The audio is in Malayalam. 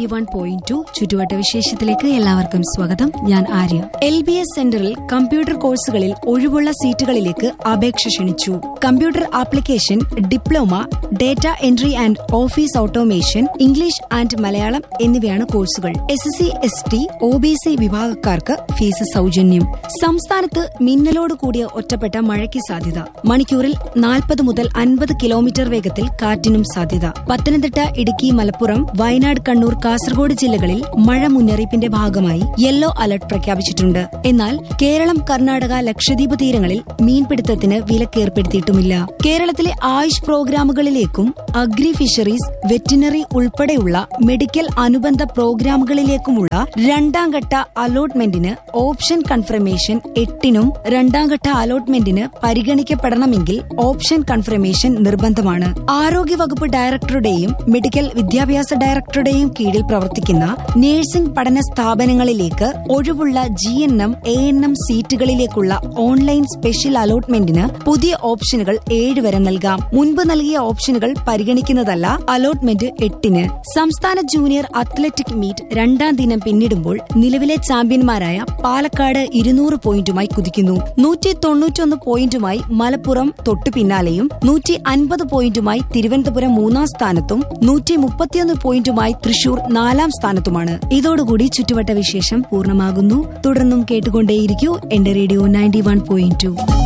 നയൻറ്റി വൺ പോയിന്റ് ടു ചുറ്റുവട്ട വിശേഷത്തിലേക്ക് എല്ലാവർക്കും സ്വാഗതം ഞാൻ ആര്യ എൽ ബി എസ് സെന്ററിൽ കമ്പ്യൂട്ടർ കോഴ്സുകളിൽ ഒഴിവുള്ള സീറ്റുകളിലേക്ക് അപേക്ഷ ക്ഷണിച്ചു computer application diploma data entry and office automation English and Malayalam എന്നിവയാണ് കോഴ്സുകൾ S S C S T O B C വിഭാഗക്കാർക്ക് ഫീസ് സൗജന്യം സംസ്ഥാനത്ത് മിന്നലോട് കൂടിയ ഒറ്റപ്പെട്ട മഴയ്ക്ക് സാധ്യത മണിക്കൂറിൽ നാൽപ്പത് മുതൽ അൻപത് കിലോമീറ്റർ വേഗത്തിൽ കാറ്റിനും സാധ്യത പത്തനംതിട്ട ഇടുക്കി മലപ്പുറം വയനാട് കണ്ണൂർ കാസർഗോഡ് ജില്ലകളിൽ മഴ മുന്നറിയിപ്പിന്റെ ഭാഗമായി യെല്ലോ അലർട്ട് പ്രഖ്യാപിച്ചിട്ടുണ്ട് എന്നാൽ കേരളം കർണാടക ലക്ഷദ്വീപ് തീരങ്ങളിൽ മീൻപിടുത്തത്തിന് വിലക്കേർപ്പെടുത്തിയിട്ടുമില്ല കേരളത്തിലെ ആയുഷ് പ്രോഗ്രാമുകളിലേക്കും അഗ്രി ഫിഷറീസ് വെറ്റിനറി ഉൾപ്പെടെയുള്ള മെഡിക്കൽ അനുബന്ധ പ്രോഗ്രാമുകളിലേക്കുമുള്ള രണ്ടാം ഘട്ട അലോട്ട്മെന്റിന് ഓപ്ഷൻ കൺഫർമേഷൻ എട്ടിനും രണ്ടാം ഘട്ട അലോട്ട്മെന്റിന് പരിഗണിക്കപ്പെടണമെങ്കിൽ ഓപ്ഷൻ കൺഫർമേഷൻ നിർബന്ധമാണ് ആരോഗ്യവകുപ്പ് ഡയറക്ടറുടെയും മെഡിക്കൽ വിദ്യാഭ്യാസ ഡയറക്ടറുടെയും കീഴിൽ പ്രവർത്തിക്കുന്ന നഴ്സിംഗ് പഠന സ്ഥാപനങ്ങളിലേക്ക് ഒഴിവുള്ള G N M A N M സീറ്റുകളിലേക്കുള്ള ഓൺലൈൻ സ്പെഷ്യൽ അലോട്ട്മെന്റിന് പുതിയ ഓപ്ഷനുകൾ ഏഴ് വരെ നൽകാം മുൻപ് നൽകിയ ഓപ്ഷനുകൾ പരിഗണിക്കുന്നതല്ല അലോട്ട്മെന്റ് എട്ടിന് സംസ്ഥാന ജൂനിയർ അത്ലറ്റിക് മീറ്റ് രണ്ടാം ദിനം പിന്നിടുമ്പോൾ നിലവിലെ ചാമ്പ്യന്മാരായ പാലക്കാട് ഇരുന്നൂറ് പോയിന്റുമായി കുതിക്കുന്നു നൂറ്റി തൊണ്ണൂറ്റൊന്ന് പോയിന്റുമായി മലപ്പുറം തൊട്ടു പിന്നാലെയും നൂറ്റി അൻപത് പോയിന്റുമായി തിരുവനന്തപുരം മൂന്നാം സ്ഥാനത്തും നൂറ്റി മുപ്പത്തിയൊന്ന് പോയിന്റുമായി തൃശൂർ നാലാം സ്ഥാനത്തുമാണ് ഇതോടുകൂടി ചുറ്റുവട്ട വിശേഷം പൂർണ്ണമാകുന്നു തുടർന്നും കേട്ടുകൊണ്ടേയിരിക്കൂ എന്റെ radio ninety one point to